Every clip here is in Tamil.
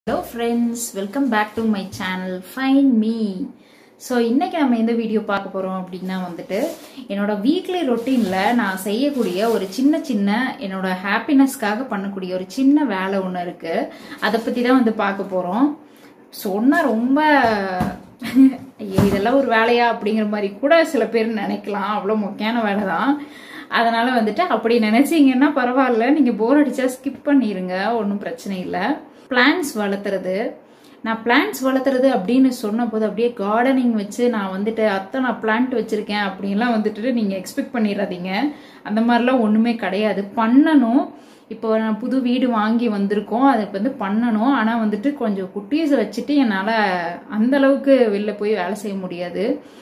Hello friends welcome back to my channel fine me so இன்னைக்கு நம்ம எந்த வீடியோ பார்க்க போகிறோம் அப்படின்னா வந்துட்டு என்னோட வீக்லி ரொட்டீனில் நான் செய்யக்கூடிய ஒரு சின்ன சின்ன என்னோட ஹாப்பினஸ்க்காக பண்ணக்கூடிய ஒரு சின்ன வேலை ஒன்று இருக்குது அதை பற்றி தான் வந்து பார்க்க போகிறோம் சொன்னால் ரொம்ப ஐயோ இதெல்லாம் ஒரு வேலையா அப்படிங்கிற மாதிரி கூட சில பேர் நினைக்கலாம் அவ்வளோ முக்கியமான வேலை தான் அதனால வந்துட்டு அப்படி நினைச்சீங்கன்னா பரவாயில்ல நீங்க போர் அடிச்சா ஸ்கிப் பண்ணிருங்க ஒன்றும் பிரச்சனை இல்லை பிளான்ஸ் வளர்த்துறது நான் பிளான்ஸ் வளர்த்துறது அப்படின்னு சொன்ன போது அப்படியே கார்டனிங் வச்சு நான் வந்துட்டு அத்தை நான் பிளான்ட் வச்சிருக்கேன் அப்படின்லாம் வந்துட்டு நீங்க எக்ஸ்பெக்ட் பண்ணிடாதீங்க அந்த மாதிரிலாம் ஒண்ணுமே கிடையாது பண்ணணும் இப்போ நான் புது வீடு வாங்கி வந்திருக்கோம் அதுக்கு வந்து பண்ணணும் ஆனால் வந்துட்டு கொஞ்சம் குட்டீஸை வச்சுட்டு என்னால் அந்த அளவுக்கு வெளில போய் வேலை செய்ய முடியாது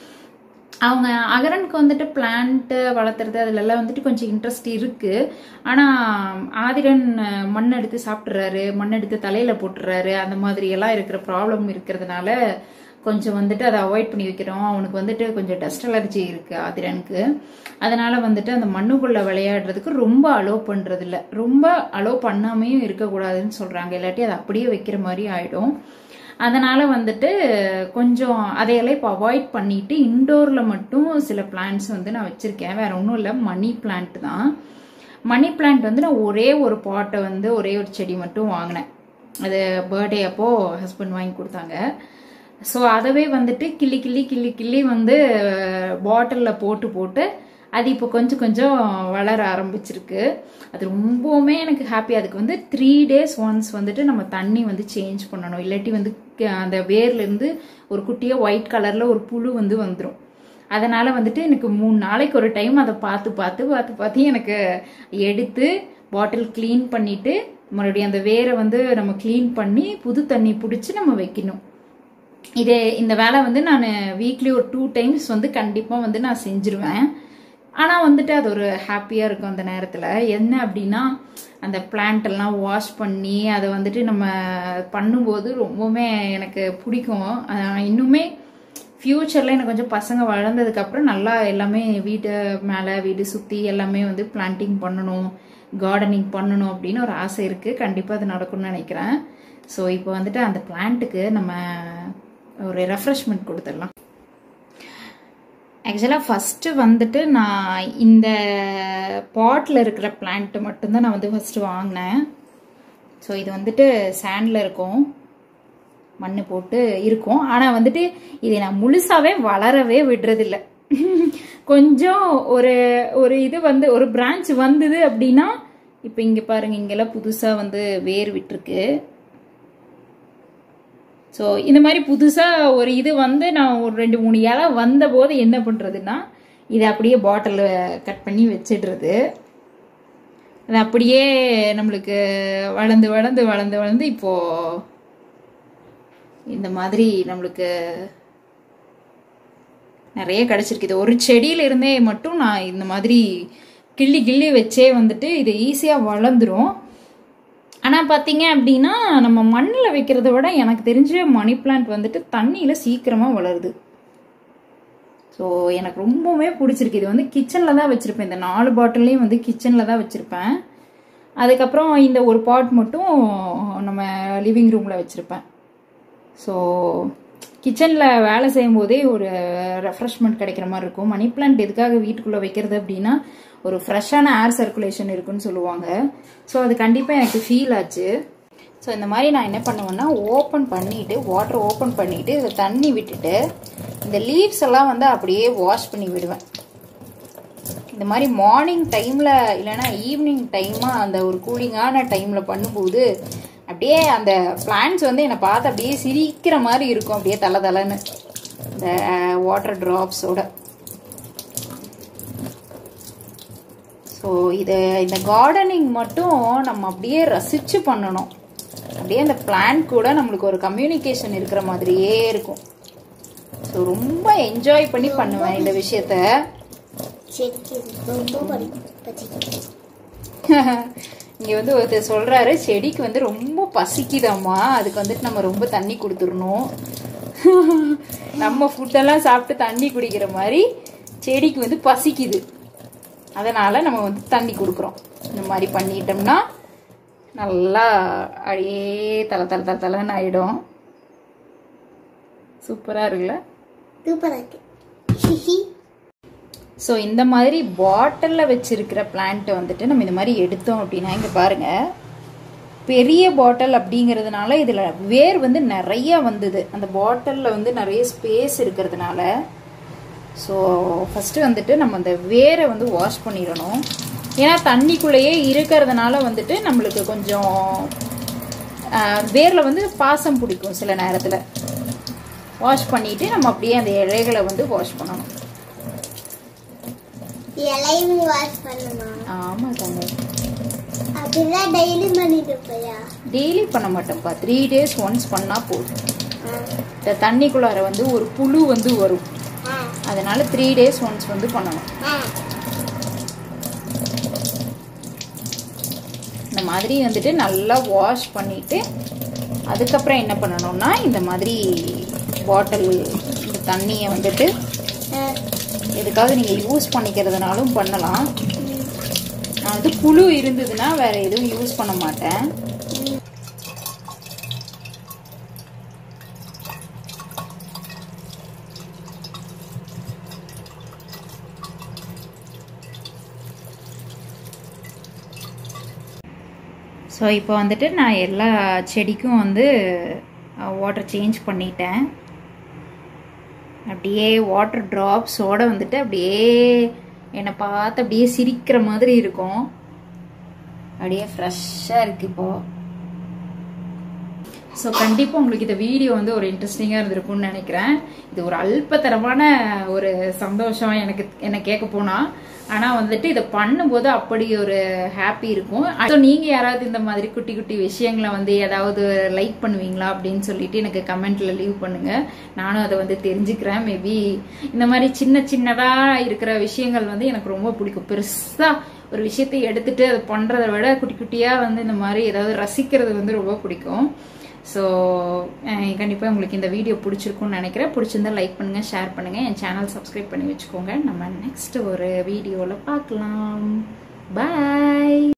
அவங்க அகரனுக்கு வந்துட்டு பிளான்ட்டு வளர்த்துறது அதுலெல்லாம் வந்துட்டு கொஞ்சம் இன்ட்ரெஸ்ட் இருக்கு ஆனால் ஆதிரன் மண் எடுத்து சாப்பிட்றாரு மண் எடுத்து தலையில போட்டுறாரு அந்த மாதிரி எல்லாம் இருக்கிற ப்ராப்ளம் இருக்கிறதுனால கொஞ்சம் வந்துட்டு அதை அவாய்ட் பண்ணி வைக்கிறோம் அவனுக்கு வந்துட்டு கொஞ்சம் டஸ்ட் அலர்ஜி இருக்கு ஆதிரனுக்கு அதனால வந்துட்டு அந்த மண்ணுக்குள்ள விளையாடுறதுக்கு ரொம்ப அலோவ் பண்றது இல்ல ரொம்ப அலோவ் பண்ணாமையும் இருக்கக்கூடாதுன்னு சொல்றாங்க இல்லாட்டி அதை அப்படியே வைக்கிற மாதிரி ஆயிடும் அதனால வந்துட்டு கொஞ்சம் அதையெல்லாம் இப்போ அவாய்ட் பண்ணிட்டு இன்டோர்ல மட்டும் சில பிளான்ட்ஸ் வந்து நான் வச்சிருக்கேன் வேற ஒன்றும் இல்லை மணி பிளான்ட் தான் மணி பிளான்ட் வந்து நான் ஒரே ஒரு பாட்டை வந்து ஒரே ஒரு செடி மட்டும் வாங்கினேன் அது பர்த்டே அப்போ ஹஸ்பண்ட் வாங்கி கொடுத்தாங்க ஸோ அதவே வந்துட்டு கிள்ளி கிள்ளி கிள்ளி கிள்ளி வந்து பாட்டிலில் போட்டு போட்டு அது இப்போ கொஞ்சம் கொஞ்சம் வளர ஆரம்பிச்சிருக்கு அது ரொம்பவுமே எனக்கு ஹாப்பி அதுக்கு வந்து த்ரீ டேஸ் ஒன்ஸ் வந்துட்டு நம்ம தண்ணி வந்து சேஞ்ச் பண்ணணும் இல்லாட்டி வந்து அந்த வேர்லேருந்து ஒரு குட்டியாக ஒயிட் கலரில் ஒரு புழு வந்து வந்துடும் அதனால வந்துட்டு எனக்கு மூணு நாளைக்கு ஒரு டைம் அதை பார்த்து பார்த்து பார்த்து பார்த்து எனக்கு எடுத்து பாட்டில் க்ளீன் பண்ணிட்டு மறுபடியும் அந்த வேரை வந்து நம்ம க்ளீன் பண்ணி புது தண்ணி பிடிச்சி நம்ம வைக்கணும் இது இந்த வேலை வந்து நான் வீக்லி ஒரு டூ டைம்ஸ் வந்து கண்டிப்பாக வந்து நான் செஞ்சிருவேன் ஆனால் வந்துட்டு அது ஒரு ஹாப்பியாக இருக்கும் அந்த நேரத்தில் என்ன அப்படின்னா அந்த பிளான்ட் எல்லாம் வாஷ் பண்ணி அதை வந்துட்டு நம்ம பண்ணும்போது ரொம்பவுமே எனக்கு பிடிக்கும் இன்னுமே ஃப்யூச்சரில் எனக்கு கொஞ்சம் பசங்க வளர்ந்ததுக்கப்புறம் நல்லா எல்லாமே வீட்டு மேலே வீடு சுற்றி எல்லாமே வந்து பிளான்டிங் பண்ணணும் கார்டனிங் பண்ணணும் அப்படின்னு ஒரு ஆசை இருக்குது கண்டிப்பாக அது நடக்கும்னு நினைக்கிறேன் ஸோ இப்போ வந்துட்டு அந்த பிளான்ட்டுக்கு நம்ம ஒரு ரெஃப்ரெஷ்மெண்ட் கொடுத்துடலாம் ஆக்சுவலாக ஃபஸ்ட்டு வந்துட்டு நான் இந்த பாட்டில் இருக்கிற பிளான்ட்டு மட்டும்தான் நான் வந்து ஃபஸ்ட்டு வாங்கினேன் ஸோ இது வந்துட்டு சேண்டில் இருக்கும் மண் போட்டு இருக்கும் ஆனால் வந்துட்டு இதை நான் முழுசாவே வளரவே விடுறதில்ல கொஞ்சம் ஒரு ஒரு இது வந்து ஒரு பிரான்ச் வந்தது அப்படின்னா இப்போ இங்கே பாருங்க இங்கெல்லாம் புதுசாக வந்து வேர் விட்டுருக்கு ஸோ இந்த மாதிரி புதுசாக ஒரு இது வந்து நான் ஒரு ரெண்டு மூணு இலை வந்த போது என்ன பண்ணுறதுன்னா இதை அப்படியே பாட்டிலில் கட் பண்ணி வச்சிடுறது அது அப்படியே நம்மளுக்கு வளர்ந்து வளர்ந்து வளர்ந்து வளர்ந்து இப்போது இந்த மாதிரி நம்மளுக்கு நிறைய கிடச்சிருக்கு இது ஒரு செடியில இருந்தே மட்டும் நான் இந்த மாதிரி கிள்ளி கிள்ளி வச்சே வந்துட்டு இது ஈஸியாக வளர்ந்துரும் ஆனால் பார்த்தீங்க அப்படின்னா நம்ம மண்ணில் வைக்கிறத விட எனக்கு தெரிஞ்ச மணி பிளான்ட் வந்துட்டு தண்ணியில் சீக்கிரமாக வளருது ஸோ எனக்கு ரொம்பவுமே பிடிச்சிருக்கு இது வந்து கிச்சனில் தான் வச்சுருப்பேன் இந்த நாலு பாட்டில்லையும் வந்து கிச்சனில் தான் வச்சுருப்பேன் அதுக்கப்புறம் இந்த ஒரு பாட் மட்டும் நம்ம லிவிங் ரூமில் வச்சுருப்பேன் ஸோ கிச்சனில் வேலை செய்யும் போதே ஒரு ரெஃப்ரெஷ்மெண்ட் கிடைக்கிற மாதிரி இருக்கும் மணி பிளான்ட் எதுக்காக வீட்டுக்குள்ளே வைக்கிறது அப்படின்னா ஒரு ஃப்ரெஷ்ஷான ஏர் சர்க்குலேஷன் இருக்குன்னு சொல்லுவாங்க ஸோ அது கண்டிப்பாக எனக்கு ஃபீல் ஆச்சு ஸோ இந்த மாதிரி நான் என்ன பண்ணுவேன்னா ஓப்பன் பண்ணிவிட்டு வாட்டர் ஓப்பன் பண்ணிவிட்டு இதை தண்ணி விட்டுட்டு இந்த லீவ்ஸ் எல்லாம் வந்து அப்படியே வாஷ் பண்ணி விடுவேன் இந்த மாதிரி மார்னிங் டைமில் இல்லைன்னா ஈவினிங் டைமாக அந்த ஒரு கூலிங்கான டைமில் பண்ணும்போது அப்படியே அந்த பிளான்ட்ஸ் வந்து என்னை பார்த்து அப்படியே சிரிக்கிற மாதிரி இருக்கும் அப்படியே தலை தலைன்னு இந்த வாட்டர் ட்ராப்ஸோட ஸோ இது இந்த கார்டனிங் மட்டும் நம்ம அப்படியே ரசித்து பண்ணணும் அப்படியே அந்த பிளான்ட் கூட நம்மளுக்கு ஒரு கம்யூனிகேஷன் இருக்கிற மாதிரியே இருக்கும் ஸோ ரொம்ப என்ஜாய் பண்ணி பண்ணுவேன் இந்த விஷயத்த இங்கே வந்து ஒருத்தர் சொல்கிறாரு செடிக்கு வந்து ரொம்ப பசிக்குதாம்மா அதுக்கு வந்துட்டு நம்ம ரொம்ப தண்ணி கொடுத்துடணும் நம்ம ஃபுட்டெல்லாம் சாப்பிட்டு தண்ணி குடிக்கிற மாதிரி செடிக்கு வந்து பசிக்குது அதனால் நம்ம வந்து தண்ணி கொடுக்குறோம் இந்த மாதிரி பண்ணிட்டோம்னா நல்லா அப்படியே தலை தலை தலை தலைன்னு ஆயிடும் சூப்பராக இருக்குல்ல சூப்பரா இருக்கு ஹிஹி. ஸோ இந்த மாதிரி பாட்டிலில் வச்சிருக்கிற பிளான்ட்டை வந்துட்டு நம்ம இந்த மாதிரி எடுத்தோம் அப்படின்னா இங்கே பாருங்க பெரிய பாட்டில் அப்படிங்கிறதுனால இதில் வேர் வந்து நிறைய வந்தது அந்த பாட்டிலில் வந்து நிறைய ஸ்பேஸ் இருக்கிறதுனால ஸோ ஃபஸ்ட்டு வந்துட்டு நம்ம அந்த வேரை வந்து வாஷ் பண்ணிடணும் ஏன்னா தண்ணிக்குள்ளேயே இருக்கிறதுனால வந்துட்டு நம்மளுக்கு கொஞ்சம் வேரில் வந்து பாசம் பிடிக்கும் சில நேரத்தில் வாஷ் பண்ணிட்டு நம்ம அப்படியே அந்த இலைகளை வந்து வாஷ் பண்ணணும் இலையும் வாஷ் பண்ணுமா ஆமாம் தாங்க அப்படிதான் டெய்லி பண்ணிட்டு இருப்பையா டெய்லி பண்ண மாட்டோம்ப்பா த்ரீ டேஸ் ஒன்ஸ் பண்ணால் போதும் இந்த தண்ணிக்குள்ளார வந்து ஒரு புழு வந்து வரும் அதனால த்ரீ டேஸ் ஒன்ஸ் வந்து பண்ணணும் இந்த மாதிரி வந்துட்டு நல்லா வாஷ் பண்ணிட்டு அதுக்கப்புறம் என்ன பண்ணணும்னா இந்த மாதிரி பாட்டில் இந்த தண்ணியை வந்துட்டு எதுக்காவது நீங்கள் யூஸ் பண்ணிக்கிறதுனாலும் பண்ணலாம் நான் வந்து புழு இருந்ததுன்னா வேற எதுவும் யூஸ் பண்ண மாட்டேன் ஸோ இப்போ வந்துட்டு நான் எல்லா செடிக்கும் வந்து வாட்டர் சேஞ்ச் பண்ணிட்டேன் அப்படியே வாட்டர் ட்ராப்ஸோட வந்துட்டு அப்படியே என்னை பார்த்து அப்படியே சிரிக்கிற மாதிரி இருக்கும் அப்படியே ஃப்ரெஷ்ஷாக இருக்கு இப்போ ஸோ கண்டிப்பாக உங்களுக்கு இந்த வீடியோ வந்து ஒரு இன்ட்ரெஸ்டிங்காக இருந்திருக்கும்னு நினைக்கிறேன் இது ஒரு அல்பத்தரமான ஒரு சந்தோஷம் எனக்கு என்ன கேட்க போனால் ஆனால் வந்துட்டு இதை பண்ணும்போது அப்படி ஒரு ஹாப்பி இருக்கும் ஸோ நீங்கள் யாராவது இந்த மாதிரி குட்டி குட்டி விஷயங்களை வந்து ஏதாவது லைக் பண்ணுவீங்களா அப்படின்னு சொல்லிட்டு எனக்கு கமெண்ட்ல லீவ் பண்ணுங்க நானும் அதை வந்து தெரிஞ்சுக்கிறேன் மேபி இந்த மாதிரி சின்ன சின்னதாக இருக்கிற விஷயங்கள் வந்து எனக்கு ரொம்ப பிடிக்கும் பெருசாக ஒரு விஷயத்தை எடுத்துட்டு அதை பண்ணுறதை விட குட்டி குட்டியாக வந்து இந்த மாதிரி ஏதாவது ரசிக்கிறது வந்து ரொம்ப பிடிக்கும் ஸோ கண்டிப்பாக உங்களுக்கு இந்த வீடியோ பிடிச்சிருக்கும்னு நினைக்கிறேன் பிடிச்சிருந்தா லைக் பண்ணுங்கள் ஷேர் பண்ணுங்கள் என் சேனல் சப்ஸ்கிரைப் பண்ணி வச்சுக்கோங்க நம்ம நெக்ஸ்ட் ஒரு வீடியோவில் பார்க்கலாம் பாய்